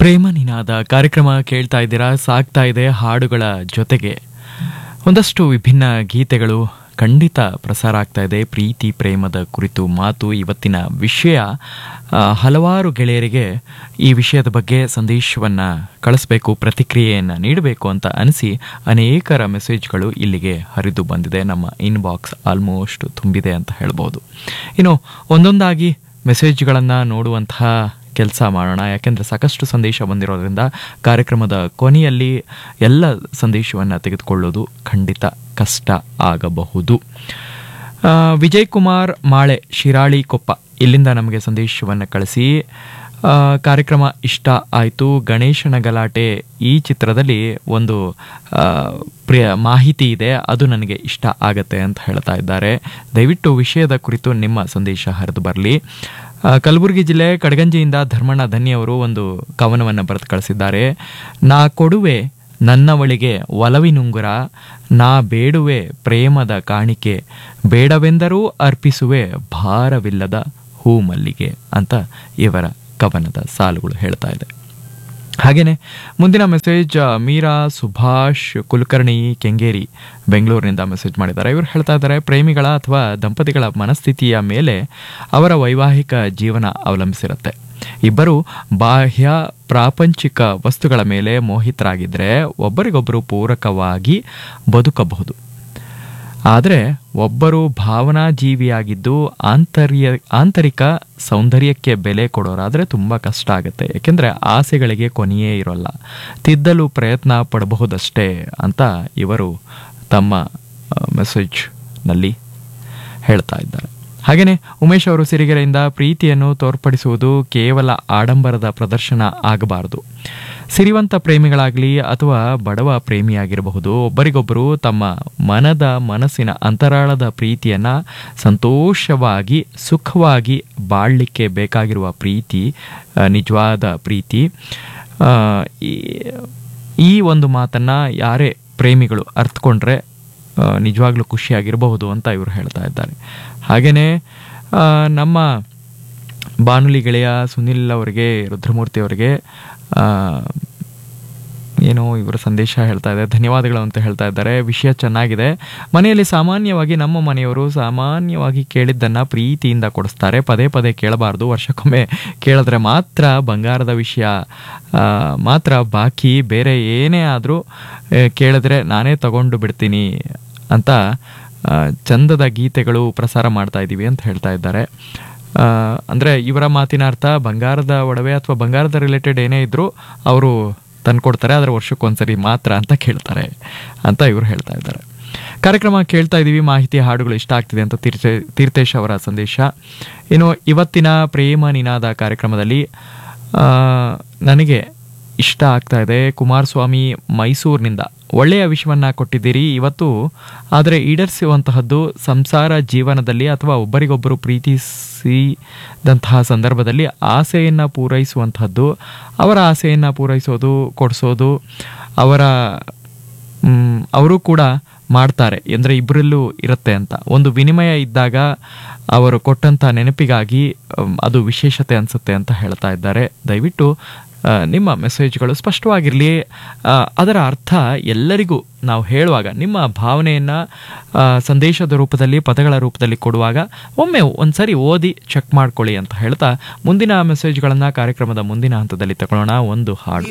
ಪ್ರೇಮ ನಿನಾದ ಕಾರ್ಯಕ್ರಮ ಕೇಳ್ತಾ ಇದ್ದೀರಾ ಸಾಗ್ತಾ ಇದೆ ಹಾಡುಗಳ ಜೊತೆಗೆ ಒಂದಷ್ಟು ವಿಭಿನ್ನ ಗೀತೆಗಳು ಖಂಡಿತ ಪ್ರಸಾರ ಆಗ್ತಾ ಇದೆ ಪ್ರೀತಿ ಪ್ರೇಮದ ಕುರಿತು ಮಾತು ಇವತ್ತಿನ ವಿಷಯ ಆ, ಹಲವಾರು ಗೆಳೆಯರಿಗೆ ಈ ವಿಷಯದ ಬಗ್ಗೆ ಸಂದೇಶವನ್ನು ಕಳಿಸ್ಬೇಕು ಪ್ರತಿಕ್ರಿಯೆಯನ್ನು ನೀಡಬೇಕು ಅಂತ ಅನಿಸಿ ಅನೇಕರ ಮೆಸೇಜ್ಗಳು ಇಲ್ಲಿಗೆ ಹರಿದು ಬಂದಿದೆ ನಮ್ಮ ಇನ್ಬಾಕ್ಸ್ ಆಲ್ಮೋಸ್ಟ್ ತುಂಬಿದೆ ಅಂತ ಹೇಳ್ಬೋದು ಇನ್ನು ಒಂದೊಂದಾಗಿ ಮೆಸೇಜ್ಗಳನ್ನು ನೋಡುವಂತಹ ಕೆಲಸ ಮಾಡೋಣ ಯಾಕೆಂದರೆ ಸಾಕಷ್ಟು ಸಂದೇಶ ಬಂದಿರೋದ್ರಿಂದ ಕಾರ್ಯಕ್ರಮದ ಕೊನೆಯಲ್ಲಿ ಎಲ್ಲ ಸಂದೇಶವನ್ನು ತೆಗೆದುಕೊಳ್ಳೋದು ಖಂಡಿತ ಕಷ್ಟ ಆಗಬಹುದು ಆ, ವಿಜಯ್ ಕುಮಾರ್ ಮಾಳೆ ಶಿರಾಳಿ ಕೊಪ್ಪ ಇಲ್ಲಿಂದ ನಮಗೆ ಸಂದೇಶವನ್ನು ಕಳಿಸಿ ಆ, ಕಾರ್ಯಕ್ರಮ ಇಷ್ಟ ಆಯಿತು ಗಣೇಶನ ಗಲಾಟೆ ಈ ಚಿತ್ರದಲ್ಲಿ ಒಂದು ಆ, ಪ್ರಿಯ ಮಾಹಿತಿ ಇದೆ ಅದು ನನಗೆ ಇಷ್ಟ ಆಗತ್ತೆ ಅಂತ ಹೇಳ್ತಾ ಇದ್ದಾರೆ ದಯವಿಟ್ಟು ವಿಷಯದ ಕುರಿತು ನಿಮ್ಮ ಸಂದೇಶ ಹರಿದು ಬರಲಿ ಕಲಬುರಗಿ ಜಿಲ್ಲೆ ಕಡಗಂಜಿಯಿಂದ ಧರ್ಮಣ್ಣ ಧನ್ಯ ಅವರು ಒಂದು ಕವನವನ್ನು ಬರೆದು ಕಳಿಸಿದ್ದಾರೆ ನಾ ಕೊಡುವೆ ನನ್ನವಳಿಗೆ ಒಲವಿನುಂಗುರ ನಾ ಬೇಡುವೆ ಪ್ರೇಮದ ಕಾಣಿಕೆ ಬೇಡವೆಂದರೂ ಅರ್ಪಿಸುವೆ ಭಾರವಿಲ್ಲದ ಹೂ ಮಲ್ಲಿಗೆ ಅಂತ ಇವರ ಕವನದ ಸಾಲುಗಳು ಹೇಳ್ತಾ ಇದೆ ಹಾಗೇನೆ ಮುಂದಿನ ಮೆಸೇಜ್ ಆ, ಮೀರಾ ಸುಭಾಷ್ ಕುಲಕರ್ಣಿ ಕೆಂಗೇರಿ ಬೆಂಗಳೂರಿನಿಂದ ಮೆಸೇಜ್ ಮಾಡಿದ್ದಾರೆ ಇವರು ಹೇಳ್ತಾ ಇದ್ದಾರೆ ಪ್ರೇಮಿಗಳ ಅಥವಾ ದಂಪತಿಗಳ ಮನಸ್ಥಿತಿಯ ಮೇಲೆ ಅವರ ವೈವಾಹಿಕ ಜೀವನ ಅವಲಂಬಿಸಿರುತ್ತೆ ಇಬ್ಬರು ಬಾಹ್ಯ ಪ್ರಾಪಂಚಿಕ ವಸ್ತುಗಳ ಮೇಲೆ ಮೋಹಿತರಾಗಿದ್ದರೆ ಒಬ್ಬರಿಗೊಬ್ಬರು ಪೂರಕವಾಗಿ ಬದುಕಬಹುದು ಆದರೆ ಒಬ್ಬರು ಭಾವನಾ ಜೀವಿಯಾಗಿದ್ದು ಆಂತರ್ಯ ಆಂತರಿಕ ಸೌಂದರ್ಯಕ್ಕೆ ಬೆಲೆ ಕೊಡೋರಾದರೆ ತುಂಬ ಕಷ್ಟ ಆಗುತ್ತೆ ಯಾಕೆಂದರೆ ಆಸೆಗಳಿಗೆ ಕೊನೆಯೇ ಇರೋಲ್ಲ ತಿದ್ದಲು ಪ್ರಯತ್ನ ಪಡಬಹುದಷ್ಟೇ ಅಂತ ಇವರು ತಮ್ಮ ಮೆಸೇಜ್ನಲ್ಲಿ ಹೇಳ್ತಾ ಇದ್ದಾರೆ ಹಾಗೆಯೇ ಉಮೇಶ್ ಅವರು ಸಿರಿಗೆರೆಯಿಂದ ಪ್ರೀತಿಯನ್ನು ತೋರ್ಪಡಿಸುವುದು ಕೇವಲ ಆಡಂಬರದ ಪ್ರದರ್ಶನ ಆಗಬಾರದು ಸಿರಿವಂತ ಪ್ರೇಮಿಗಳಾಗಲಿ ಅಥವಾ ಬಡವ ಪ್ರೇಮಿಯಾಗಿರಬಹುದು ಒಬ್ಬರಿಗೊಬ್ಬರು ತಮ್ಮ ಮನದ ಮನಸ್ಸಿನ ಅಂತರಾಳದ ಪ್ರೀತಿಯನ್ನು ಸಂತೋಷವಾಗಿ ಸುಖವಾಗಿ ಬಾಳಲಿಕ್ಕೆ ಬೇಕಾಗಿರುವ ಪ್ರೀತಿ ಆ, ನಿಜವಾದ ಪ್ರೀತಿ ಆ, ಈ- ಈ ಒಂದು ಮಾತನ್ನು ಯಾರೇ ಪ್ರೇಮಿಗಳು ಅರ್ಥಕೊಂಡ್ರೆ ಆ, ನಿಜವಾಗ್ಲೂ ಖುಷಿಯಾಗಿರಬಹುದು ಅಂತ ಇವರು ಹೇಳ್ತಾ ಇದ್ದಾರೆ ಹಾಗೆಯೇ ನಮ್ಮ ಬಾನುಲಿ ಗೆಳೆಯ ಸುನಿಲ್ ಅವರಿಗೆ ರುದ್ರಮೂರ್ತಿ ಅವರಿಗೆ ಆ, ಏನೋ ಇವರ ಸಂದೇಶ ಹೇಳ್ತಾ ಇದೆ ಧನ್ಯವಾದಗಳು ಅಂತ ಹೇಳ್ತಾ ಇದ್ದಾರೆ ವಿಷಯ ಚೆನ್ನಾಗಿದೆ ಮನೆಯಲ್ಲಿ ಸಾಮಾನ್ಯವಾಗಿ ನಮ್ಮ ಮನೆಯವರು ಸಾಮಾನ್ಯವಾಗಿ ಕೇಳಿದ್ದನ್ನು ಪ್ರೀತಿಯಿಂದ ಕೊಡಿಸ್ತಾರೆ ಪದೇ ಪದೇ ಕೇಳಬಾರ್ದು ವರ್ಷಕ್ಕೊಮ್ಮೆ ಕೇಳಿದ್ರೆ ಮಾತ್ರ ಬಂಗಾರದ ವಿಷಯ ಆ, ಮಾತ್ರ ಬಾಕಿ ಬೇರೆ ಏನೇ ಆದರೂ ಕೇಳಿದ್ರೆ ನಾನೇ ತಗೊಂಡು ಬಿಡ್ತೀನಿ ಅಂತ ಆ, ಚಂದದ ಗೀತೆಗಳು ಪ್ರಸಾರ ಮಾಡ್ತಾ ಇದ್ದೀವಿ ಅಂತ ಹೇಳ್ತಾ ಇದ್ದಾರೆ ಆ, ಅಂದ್ರೆ ಇವರ ಮಾತಿನ ಅರ್ಥ ಬಂಗಾರದ ಒಡವೆ ಅಥವಾ ಬಂಗಾರದ ರಿಲೇಟೆಡ್ ಏನೇ ಇದ್ರೂ ಅವರು ತಂದ್ಕೊಡ್ತಾರೆ ಅದರ ವರ್ಷಕ್ಕೊಂದ್ಸರಿ ಮಾತ್ರ ಅಂತ ಕೇಳ್ತಾರೆ ಅಂತ ಇವರು ಹೇಳ್ತಾ ಇದ್ದಾರೆ ಕಾರ್ಯಕ್ರಮ ಕೇಳ್ತಾ ಇದ್ದೀವಿ ಮಾಹಿತಿ ಹಾಡುಗಳು ಇಷ್ಟ ಆಗ್ತಿದೆ ಅಂತ ತೀರ್ಥೇ ತೀರ್ಥೇಶ್ ಅವರ ಸಂದೇಶ ಇನ್ನು ಇವತ್ತಿನ ಪ್ರೇಮ ನಿನಾದ ಕಾರ್ಯಕ್ರಮದಲ್ಲಿ ಆ, ನನಗೆ ಇಷ್ಟ ಆಗ್ತಾ ಇದೆ ಕುಮಾರಸ್ವಾಮಿ ಮೈಸೂರಿನಿಂದ ಒಳ್ಳೆಯ ವಿಷಯವನ್ನ ಕೊಟ್ಟಿದ್ದೀರಿ ಇವತ್ತು ಆದರೆ ಈಡೇರಿಸುವಂತಹದ್ದು ಸಂಸಾರ ಜೀವನದಲ್ಲಿ ಅಥವಾ ಒಬ್ಬರಿಗೊಬ್ಬರು ಪ್ರೀತಿಸಿದಂತಹ ಸಂದರ್ಭದಲ್ಲಿ ಆಸೆಯನ್ನು ಪೂರೈಸುವಂತಹದ್ದು ಅವರ ಆಸೆಯನ್ನು ಪೂರೈಸೋದು ಕೊಡಿಸೋದು ಅವರ ಮ್, ಅವರು ಕೂಡ ಮಾಡ್ತಾರೆ ಅಂದರೆ ಇಬ್ಬರಲ್ಲೂ ಇರುತ್ತೆ ಅಂತ ಒಂದು ವಿನಿಮಯ ಇದ್ದಾಗ ಅವರು ಕೊಟ್ಟಂಥ ನೆನಪಿಗಾಗಿ ಅಮ್, ಅದು ವಿಶೇಷತೆ ಅನಿಸುತ್ತೆ ಅಂತ ಹೇಳ್ತಾ ಇದ್ದಾರೆ ದಯವಿಟ್ಟು ಆ, ನಿಮ್ಮ ಮೆಸೇಜ್ಗಳು ಸ್ಪಷ್ಟವಾಗಿರಲಿ ಆ, ಅದರ ಅರ್ಥ ಎಲ್ಲರಿಗೂ ನಾವು ಹೇಳುವಾಗ ನಿಮ್ಮ ಭಾವನೆಯನ್ನು ಸಂದೇಶದ ರೂಪದಲ್ಲಿ ಪದಗಳ ರೂಪದಲ್ಲಿ ಕೊಡುವಾಗ ಒಮ್ಮೆ ಒಂದ್ಸರಿ ಓದಿ ಚೆಕ್ ಮಾಡ್ಕೊಳ್ಳಿ ಅಂತ ಹೇಳ್ತಾ ಮುಂದಿನ ಮೆಸೇಜ್ಗಳನ್ನು ಕಾರ್ಯಕ್ರಮದ ಮುಂದಿನ ಹಂತದಲ್ಲಿ ತಗೊಳ್ಳೋಣ ಒಂದು ಹಾಡು